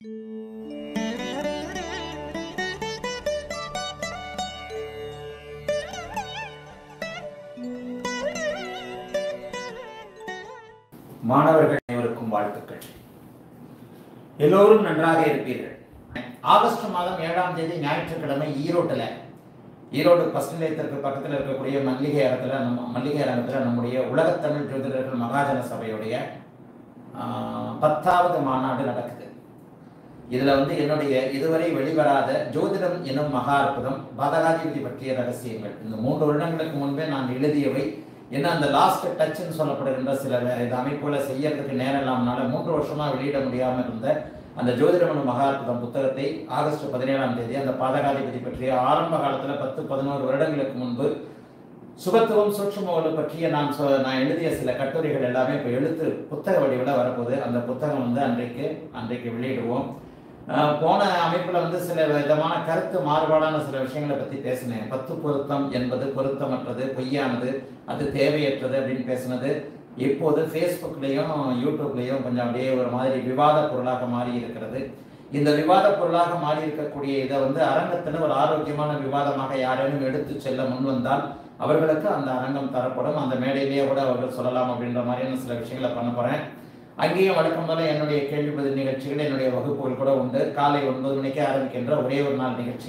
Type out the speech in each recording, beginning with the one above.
மாணவர்கள் அனைவருக்கும் வாழ்த்துக்கள் எல்லோரும் நன்றாக இருப்பீர்கள் ஆகஸ்ட் மாதம் ஏழாம் தேதி ஞாயிற்றுக்கிழமை ஈரோட்டில் ஈரோடு பஸ் நிலையத்திற்கு பக்கத்தில் இருக்கக்கூடிய மல்லிகை அரங்கத்தில் நம்ம மல்லிகை அரங்கத்தில் நம்முடைய உலகத்தமிழ் ஜோதிடர்கள் மகாஜன சபையுடைய ஆஹ், பத்தாவது மாநாடு நடக்குது இதுல வந்து என்னுடைய இதுவரை வெளிவராத ஜோதிடம் எனும் மகா அற்புதம் பாதகாதிபதி பற்றிய ரகசியங்கள் இந்த மூன்று வருடங்களுக்கு முன்பே நான் எழுதியவை என்ன அந்த லாஸ்ட் டச்னு சொல்லப்படுகின்ற சில வே- இந்த அமைப்புகளை செய்யறதுக்கு நேரம் இல்லாமனால மூன்று வருஷமா வெளியிட முடியாம இருந்த அந்த ஜோதிடம் எனும் மகா அற்புதம் புத்தகத்தை ஆகஸ்ட் பதினேழாம் தேதி அந்த பாதகாதிபதி பற்றிய ஆரம்ப காலத்துல பத்து பதினோரு வருடங்களுக்கு முன்பு சுபத்துவம் சூட்சுமவலு பற்றிய நான் சொ- நான் எழுதிய சில கட்டுரைகள் எல்லாமே இப்போ எழுத்து புத்தக வடிவில் வரப்போகுது அந்த புத்தகம் வந்து அன்றைக்கு அன்றைக்கு வெளியிடுவோம் அஹ் போன அமைப்பில் வந்து சில விதமான கருத்து மாறுபாடான சில விஷயங்களை பற்றி பேசினேன் பத்து பொருத்தம் என்பது பொருத்தமற்றது பொய்யானது அது தேவையற்றது அப்படின்னு பேசினது இப்போது ஃபேஸ்புக்லேயும் யூடியூப்லேயும் கொஞ்சம் அப்படியே ஒரு மாதிரி விவாத பொருளாக மாறி இருக்கிறது இந்த விவாத பொருளாக மாறி இருக்கக்கூடிய இதை வந்து அரங்கத்தில் ஒரு ஆரோக்கியமான விவாதமாக யாரேனும் எடுத்து செல்ல முன் வந்தால் அவர்களுக்கு அந்த அரங்கம் தரப்படும் அந்த மேடையிலேயே கூட அவர்கள் சொல்லலாம் அப்படின்ற மாதிரியான சில விஷயங்களை பண்ண போகிறேன் அங்கேயும் வழக்கம் போல என்னுடைய கேள்வி பதில் நிகழ்ச்சிகள் என்னுடைய வகுப்புகள் கூட உண்டு காலை ஒன்பது மணிக்கே ஆரம்பிக்கின்ற ஒரே ஒரு நாள் நிகழ்ச்சி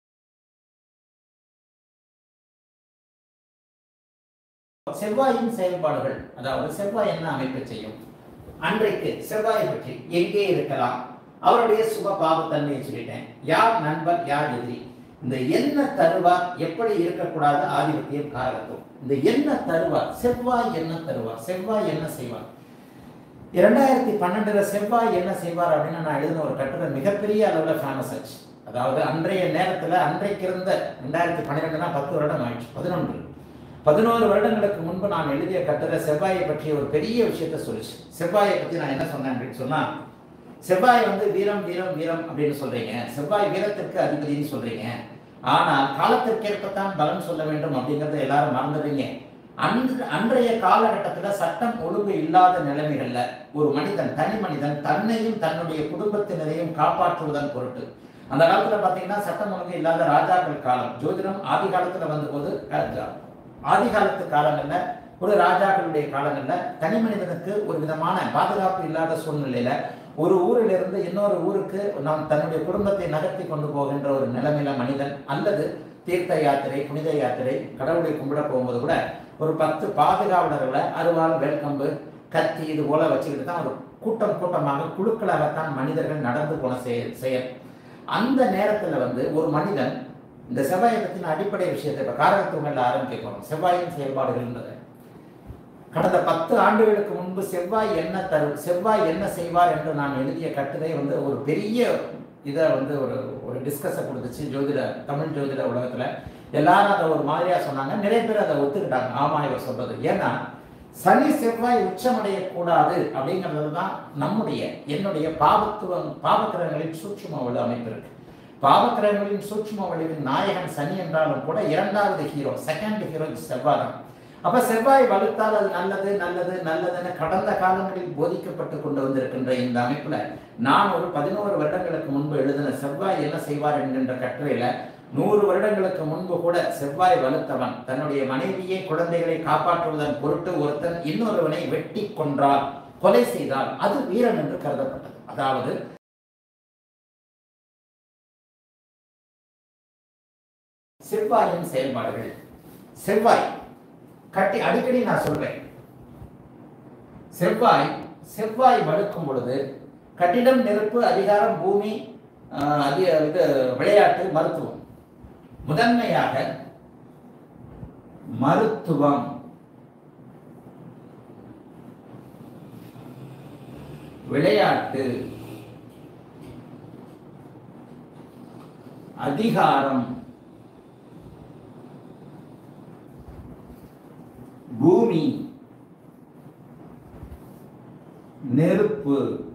செவ்வாயின் செயல்பாடுகள் அதாவது செவ்வாய் என்ன அமைப்பை செய்யும் அன்றைக்கு செவ்வாயை பற்றி எங்கே இருக்கலாம் அவருடைய சுப பாவத்தன்மையை சொல்லிட்டேன் யார் நண்பர் யார் எதிரி இந்த என்ன தருவார் எப்படி இருக்கக்கூடாது ஆதிபத்தியம் காரகத்துவம் இந்த என்ன தருவார் செவ்வாய் என்ன தருவார் செவ்வாய் என்ன செய்வார் இரண்டாயிரத்தி பன்னெண்டுல செவ்வாய் என்ன செய்வார் அப்படின்னு நான் எழுதின ஒரு கட்டுரை மிகப்பெரிய அளவில் ஃபேமஸ் ஆச்சு அதாவது அன்றைய நேரத்துல அன்றைக்கு இருந்த ரெண்டாயிரத்தி பன்னிரெண்டுனா பத்து வருடம் ஆயிடுச்சு பதினொன்று பதினோரு வருடங்களுக்கு முன்பு நான் எழுதிய கட்டுரை செவ்வாயை பற்றிய ஒரு பெரிய விஷயத்த சொல்லுச்சு செவ்வாயை பத்தி நான் என்ன சொன்னேன் அப்படின்னு சொன்னா செவ்வாய் வந்து வீரம் வீரம் வீரம் அப்படின்னு சொல்றீங்க செவ்வாய் வீரத்திற்கு அதிபதினு சொல்றீங்க ஆனால் காலத்திற்கேற்பத்தான் பலன் சொல்ல வேண்டும் அப்படிங்கறத எல்லாரும் மறந்துடுறீங்க அன்று அன்றைய காலகட்டத்தில் சட்டம் ஒழுங்கு இல்லாத நிலைமைகள்ல ஒரு மனிதன் தனி மனிதன் தன்னையும் தன்னுடைய குடும்பத்தினரையும் காப்பாற்றுவதன் பொருட்டு அந்த காலத்துல பாத்தீங்கன்னா சட்டம் ஒழுங்கு இல்லாத ராஜாக்கள் காலம் ஜோதிடம் ஆதி காலத்துல வந்தபோது ராஜா ஆதி காலத்து காலங்கள்ல ஒரு ராஜாக்களுடைய காலங்கள்ல தனி மனிதனுக்கு ஒரு விதமான பாதுகாப்பு இல்லாத சூழ்நிலையில ஒரு ஊரிலிருந்து இன்னொரு ஊருக்கு நாம் தன்னுடைய குடும்பத்தை நகர்த்தி கொண்டு போகின்ற ஒரு நிலைமையில மனிதன் அல்லது தீர்த்த யாத்திரை புனித யாத்திரை கடவுளை கும்பிட போகும்போது கூட ஒரு பத்து பாதுகாவலர்களை அருவாள் வேல்கம்பு கத்தி இது போல வச்சுக்கிட்டு தான் ஒரு கூட்டம் கூட்டமாக குழுக்களாகத்தான் மனிதர்கள் நடந்து போன செயல் செயல் அந்த நேரத்துல வந்து ஒரு மனிதன் இந்த செவ்வாயை பற்றின அடிப்படை விஷயத்தை இப்போ காரகத்துவங்கள்ல ஆரம்பிக்க போறோம் செவ்வாயின் செயல்பாடுகள்ன்றது கடந்த பத்து ஆண்டுகளுக்கு முன்பு செவ்வாய் என்ன தரு செவ்வாய் என்ன செய்வார் என்று நான் எழுதிய கட்டுரை வந்து ஒரு பெரிய இதை வந்து ஒரு ஒரு டிஸ்கஸை கொடுத்துச்சு ஜோதிட தமிழ் ஜோதிட உலகத்துல எல்லாரும் அதை ஒரு மாதிரியா சொன்னாங்க நிறைய பேர் அதை ஒத்துக்கிட்டாங்க ஆமா இவர் சொல்றது ஏன்னா சனி செவ்வாய் உச்சமடையக்கூடாது அப்படிங்கிறது தான் நம்முடைய என்னுடைய பாவத்துவம் பாவக்கிரகங்களின் சூட்சும வலு அமைப்பு இருக்கு பாவக்கிரகங்களின் சூட்சும வலுவின் நாயகன் சனி என்றாலும் கூட இரண்டாவது ஹீரோ செகண்ட் ஹீரோ செவ்வாய் தான் அப்ப செவ்வாய் வலுத்தால் அது நல்லது நல்லது நல்லதுன்னு கடந்த காலங்களில் போதிக்கப்பட்டு கொண்டு வந்திருக்கின்ற இந்த அமைப்புல நான் ஒரு பதினோரு வருடங்களுக்கு முன்பு எழுதின செவ்வாய் என்ன செய்வார் என்கின்ற கட்டுரையில நூறு வருடங்களுக்கு முன்பு கூட செவ்வாய் வலுத்தவன் தன்னுடைய மனைவியை குழந்தைகளை காப்பாற்றுவதன் பொருட்டு ஒருத்தன் இன்னொருவனை வெட்டி கொன்றால் கொலை செய்தால் அது வீரன் என்று கருதப்பட்டது அதாவது செவ்வாயின் செயல்பாடுகள் செவ்வாய் கட்டி அடிக்கடி நான் சொல்றேன் செவ்வாய் செவ்வாய் வலுக்கும் பொழுது கட்டிடம் நெருப்பு அதிகாரம் பூமி ஆஹ், அது இது விளையாட்டு மருத்துவம் முதன்மையாக மருத்துவம் விளையாட்டு அதிகாரம் பூமி நெருப்பு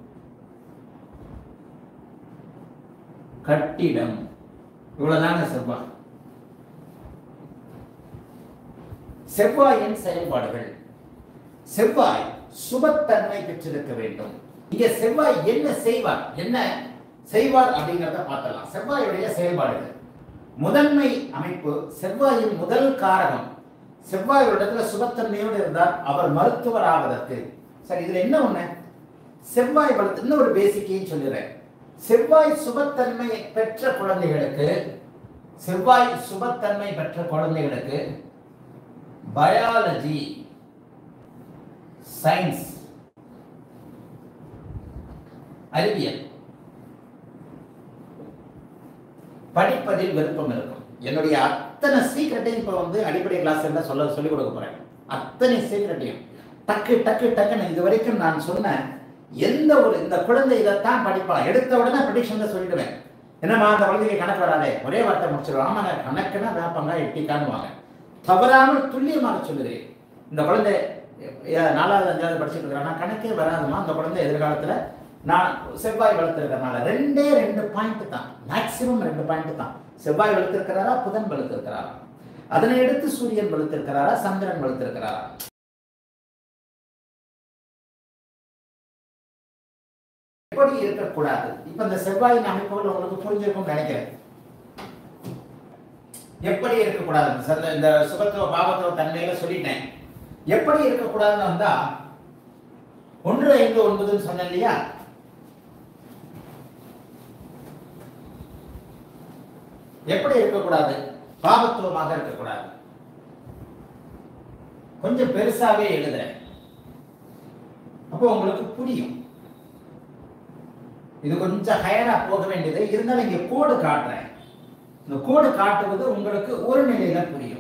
கட்டிடம் இவ்வளவுதாங்க செவ்வாய் செவ்வாயின் செயல்பாடுகள் செவ்வாய் சுபத்தன்மை பெற்றிருக்க வேண்டும் இங்க செவ்வாய் என்ன செய்வார் என்ன செய்வார் அப்படிங்கிறத பார்த்தலாம் செவ்வாயுடைய செயல்பாடுகள் முதன்மை அமைப்பு செவ்வாயின் முதல் காரகம் செவ்வாய் ஒரு இடத்துல சுபத்தன்மையோடு இருந்தால் அவர் மருத்துவர் ஆவதற்கு சரி இதுல என்ன ஒண்ணு செவ்வாய் வளர்த்து இன்னும் ஒரு பேசிக்கையும் சொல்லிடுறேன் செவ்வாய் சுபத்தன்மை பெற்ற குழந்தைகளுக்கு செவ்வாய் சுபத்தன்மை பெற்ற குழந்தைகளுக்கு பயாலஜி சயின்ஸ் அறிவியல் படிப்பதில் விருப்பம் இருக்கும் என்னுடைய அத்தனை சீக்கிரட்டையும் இப்போ வந்து அடிப்படை கிளாஸ் சொல்ல சொல்லிக் கொடுக்க போறேன் அத்தனை சீக்கிரட்டையும் டக்கு டக்கு டக்குன்னு இது வரைக்கும் நான் சொன்ன எந்த ஒரு இந்த குழந்தை இதைத்தான் படிப்பான் எடுத்த உடனே ப்ரெடிக்ஷன்ல சொல்லிடுவேன் என்னம்மா அந்த குழந்தைக்கு கணக்கு வராதே ஒரே வார்த்தை முடிச்சிருவோம் ஆமாங்க கணக்குன்னா வேப்பாங்க எட்டிக்கானுவாங்க தவறாமல் துல்லியமாக சொல்லுகிறேன் இந்த குழந்தை எ- நாலாவது அஞ்சாவது படிச்சுட்டு இருக்கிறான்னா கணக்கே வராதுமா அந்த குழந்தை எதிர்காலத்துல நான் செவ்வாய் வளர்த்துருக்கறனால ரெண்டே ரெண்டு பாயிண்ட் தான் மேக்சிமம் ரெண்டு பாயிண்ட் தான் செவ்வாய் வளர்த்திருக்கிறாரா புதன் வளர்த்திருக்கிறாரா அதனை எடுத்து சூரியன் வளர்த்திருக்கிறாரா சந்திரன் வளர்த்திருக்கிறாரா எப்படி இருக்கக்கூடாது இப்ப இந்த செவ்வாயின் அமைப்புகள் உங்களுக்கு புரிஞ்சிருக்கும்னு நினைக்கிறேன் எப்படி இருக்கக்கூடாது இந்த சந்த- இந்த சுபத்துவ பாவத்துவ தன்மையில சொல்லிட்டேன் எப்படி இருக்கக்கூடாதுன்னு வந்தா ஒன்று ஐந்து ஒன்பதுன்னு சொன்னேன் இல்லையா எப்படி இருக்கக்கூடாது பாவத்துவமாக இருக்கக்கூடாது கொஞ்சம் பெருசாவே எழுதுறேன் அப்போ உங்களுக்கு புரியும் இது கொஞ்சம் ஹையரா போக வேண்டியது இருந்தாலும் இங்க கோடு காட்டுறேன் இந்த கோடு காட்டுவது உங்களுக்கு ஒரு நிலையில புரியும்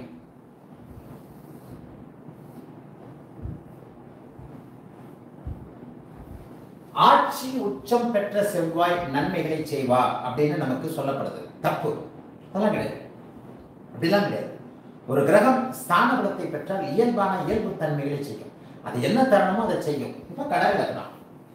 ஆட்சி உச்சம் பெற்ற செவ்வாய் நன்மைகளை செய்வார் அப்படின்னு நமக்கு சொல்லப்படுது தப்பு அதெல்லாம் கிடையாது அப்படிலாம் கிடையாது ஒரு கிரகம் ஸ்தான பலத்தை பெற்றால் இயல்பான இயல்பு தன்மைகளை செய்யும் அது என்ன தருணமோ அதை செய்யும் இப்ப கடல் லக்னம்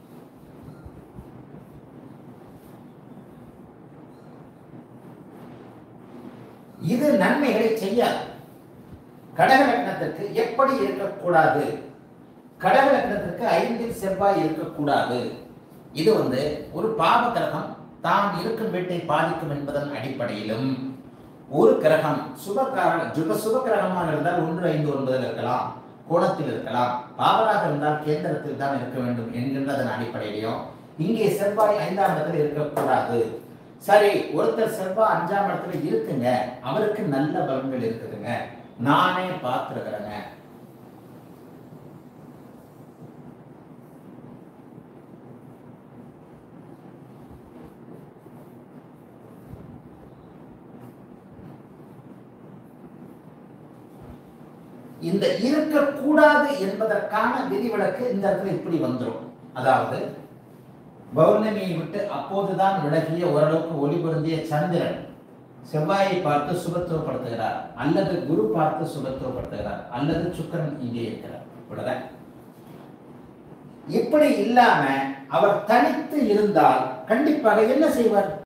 இது நன்மைகளை செய்யாது கடக லக்னத்திற்கு எப்படி இருக்கக்கூடாது கடக லக்னத்திற்கு ஐந்தில் செவ்வாய் இருக்கக்கூடாது இது வந்து ஒரு பாவ கிரகம் தான் இருக்கும் வீட்டை பாதிக்கும் என்பதன் அடிப்படையிலும் ஒரு கிரகம் சுபகார சுப சுப கிரகமாக இருந்தால் ஒன்று ஐந்து ஒன்பதில் இருக்கலாம் கோணத்தில் இருக்கலாம் பாவராக இருந்தால் கேந்திரத்தில் தான் இருக்க வேண்டும் என்கின்றதன் அடிப்படையிலையும் இங்கே செவ்வாய் ஐந்தாம் இடத்துல இருக்கக்கூடாது சரி ஒருத்தர் செவ்வாய் அஞ்சாம் இடத்துல இருக்குங்க அவருக்கு நல்ல பலன்கள் இருக்குதுங்க நானே பார்த்துருக்கிறேங்க இந்த இருக்கக்கூடாது என்பதற்கான விதிவிலக்கு இந்த இடத்துல இப்படி வந்துரும் அதாவது பௌர்ணமியை விட்டு அப்போதுதான் விலகிய ஓரளவுக்கு ஒளி பொருந்திய சந்திரன் செவ்வாயை பார்த்து சுபத்துவப்படுத்துகிறார் அல்லது குரு பார்த்து சுபத்துவப்படுத்துகிறார் அல்லது சுக்கிரன் இங்கே இருக்கிறார் இவ்வளவுதான் இப்படி இல்லாம அவர் தனித்து இருந்தால் கண்டிப்பாக என்ன செய்வார்